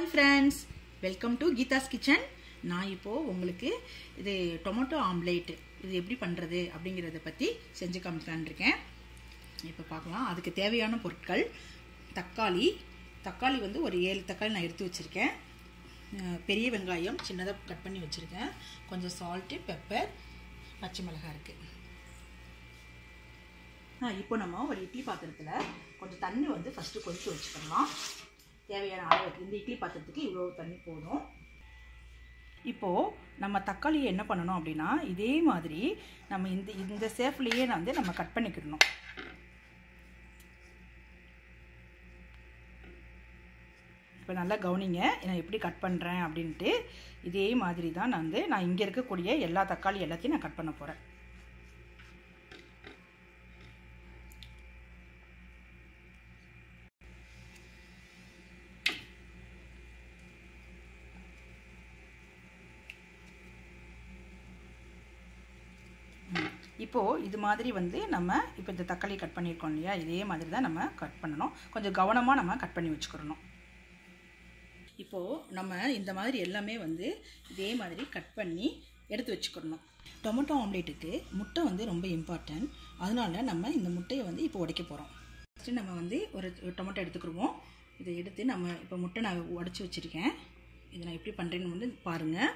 hi friends welcome to Geetha's kitchen நான் இப்போது உங்களுக்கு இது டொமேட்டோ ஆம்லேட் இது எப்படி பண்ணுறது அப்படிங்கிறத பற்றி செஞ்சு காமிக்கலான்னு இருக்கேன் இப்போ பார்க்கலாம் அதுக்கு தேவையான பொருட்கள் தக்காளி தக்காளி வந்து ஒரு ஏழு தக்காளி நான் எடுத்து வச்சுருக்கேன் அஹ் பெரிய வெங்காயம் சின்னதாக கட் பண்ணி வச்சுருக்கேன் கொஞ்சம் சால்ட்டு பெப்பர் பச்சை மிளகாய் இருக்குது ஆ இப்போ நம்ம ஒரு இட்லி பாத்திரத்தில் கொஞ்சம் தண்ணி வந்து ஃபஸ்ட்டு கொதிக்க வச்சுக்கலாம் தேவையான அளவுக்கு இந்த இட்லி பாத்திரத்துக்கு இவ்வளோ தண்ணி போதும் இப்போது நம்ம தக்காளியை என்ன பண்ணணும் அப்படின்னா இதே மாதிரி நம்ம இந்த இந்த சேஃப்லேயே வந்து நம்ம கட் பண்ணிக்கிடணும் இப்போ நல்லா கவனிங்க நான் எப்படி கட் பண்ணுறேன் அப்படின்ட்டு இதே மாதிரி தான் நான் வந்து நான் இங்கே இருக்கக்கூடிய எல்லா தக்காளி எல்லாத்தையும் நான் கட் பண்ண போகிறேன் இப்போது இது மாதிரி வந்து நம்ம இப்போ இந்த தக்காளி கட் பண்ணியிருக்கோம் இல்லையா இதே மாதிரி தான் நம்ம கட் பண்ணணும் கொஞ்சம் கவனமாக நம்ம கட் பண்ணி வச்சுக்கிறணும் இப்போது நம்ம இந்த மாதிரி எல்லாமே வந்து இதே மாதிரி கட் பண்ணி எடுத்து வச்சுக்கிறணும் டொமேட்டோ ஆம்லேட்டுக்கு முட்டை வந்து ரொம்ப இம்பார்ட்டன்ட் அதனால நம்ம இந்த முட்டையை வந்து இப்போ உடைக்க போகிறோம் ஃபஸ்ட்டு நம்ம வந்து ஒரு டொமேட்டோ எடுத்துக்கிடுவோம் இதை எடுத்து நம்ம இப்போ முட்டை நான் உடச்சி வச்சுருக்கேன் இதை நான் எப்படி பண்ணுறேன்னு வந்து பாருங்கள்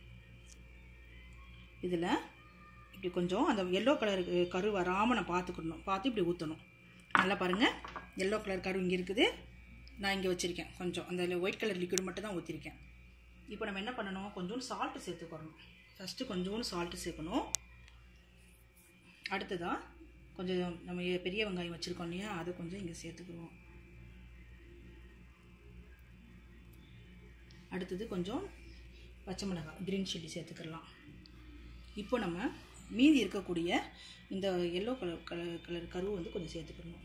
இதில் இப்படி கொஞ்சம் அந்த எல்லோ கலர் கரு வராமல் நான் பார்த்துக்கணும் பார்த்து இப்படி ஊற்றணும் நல்லா பாருங்கள் எல்லோ கலர் கரு இங்கே இருக்குது நான் இங்கே வச்சுருக்கேன் கொஞ்சம் அந்த ஒயிட் கலர் லிக்விட் மட்டும் தான் ஊற்றிருக்கேன் இப்போ நம்ம என்ன பண்ணணும் கொஞ்சோண்டு சால்ட்டு சேர்த்துக்கிறணும் ஃபஸ்ட்டு கொஞ்சோண்டு சால்ட்டு சேர்க்கணும் அடுத்ததாக கொஞ்சம் நம்ம பெரிய வெங்காயம் வச்சுருக்கோம் இல்லையா அதை கொஞ்சம் இங்கே சேர்த்துக்குவோம் அடுத்தது கொஞ்சம் பச்சை மிளகாய் க்ரீன் சில்லி சேர்த்துக்கலாம் இப்போ நம்ம மீதி இருக்கக்கூடிய இந்த எல்லோ கலர் கலர் கலர் கருவு வந்து கொஞ்சம் சேர்த்துக்கணும்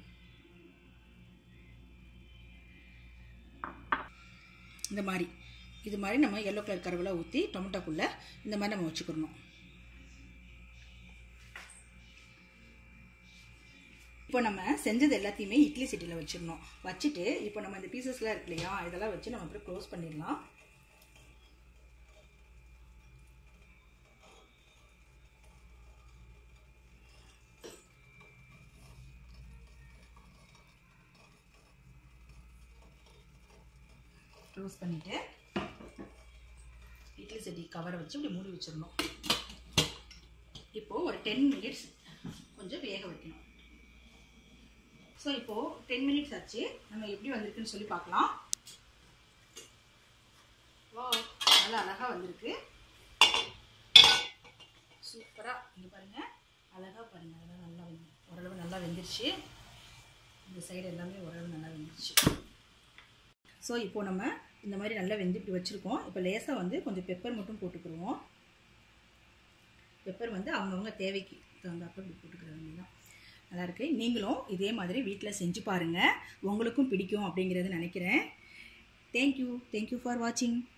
இந்த மாதிரி இது மாதிரி நம்ம எல்லோ கலர் கருவெல்லாம் ஊற்றி டொமேட்டோக்குள்ளே இந்த மாதிரி நம்ம வச்சுக்கணும் இப்போ நம்ம செஞ்சது எல்லாத்தையுமே இட்லி சட்டியில் வச்சிடணும் வச்சுட்டு இப்போ நம்ம இந்த பீசஸ்லாம் இருக்கு இல்லையா இதெல்லாம் வச்சு நம்ம அப்புறம் க்ளோஸ் பண்ணிடலாம் க்ளோஸ் பண்ணிவிட்டு இட்லி சட்டி கவரை வச்சு இப்படி மூடி வச்சிடணும் இப்போது ஒரு டென் மினிட்ஸ் கொஞ்சம் வேக வைக்கணும் ஸோ இப்போது டென் மினிட்ஸ் ஆச்சு நம்ம எப்படி வந்திருக்குன்னு சொல்லி பார்க்கலாம் வா நல்லா அழகாக வந்திருக்கு சூப்பராக இங்கே பாருங்கள் அழகாக பாருங்கள் அதெல்லாம் நல்லா வெந்து ஓரளவு நல்லா வெந்துருச்சு இந்த சைடு எல்லாமே ஓரளவு நல்லா வெந்துருச்சு ஸோ இப்போது நம்ம இந்த மாதிரி நல்லா வெந்து இப்படி வச்சுருக்கோம் இப்போ லேசாக வந்து கொஞ்சம் பெப்பர் மட்டும் போட்டுக்கிடுவோம் பெப்பர் வந்து அவங்கவுங்க தேவைக்கு தகுந்தாப்ப இப்படி போட்டுக்கிறாங்க தான் நல்லாயிருக்கு நீங்களும் இதே மாதிரி வீட்டில் செஞ்சு பாருங்கள் உங்களுக்கும் பிடிக்கும் அப்படிங்கிறது நினைக்கிறேன் தேங்க்யூ தேங்க்யூ ஃபார் வாட்சிங்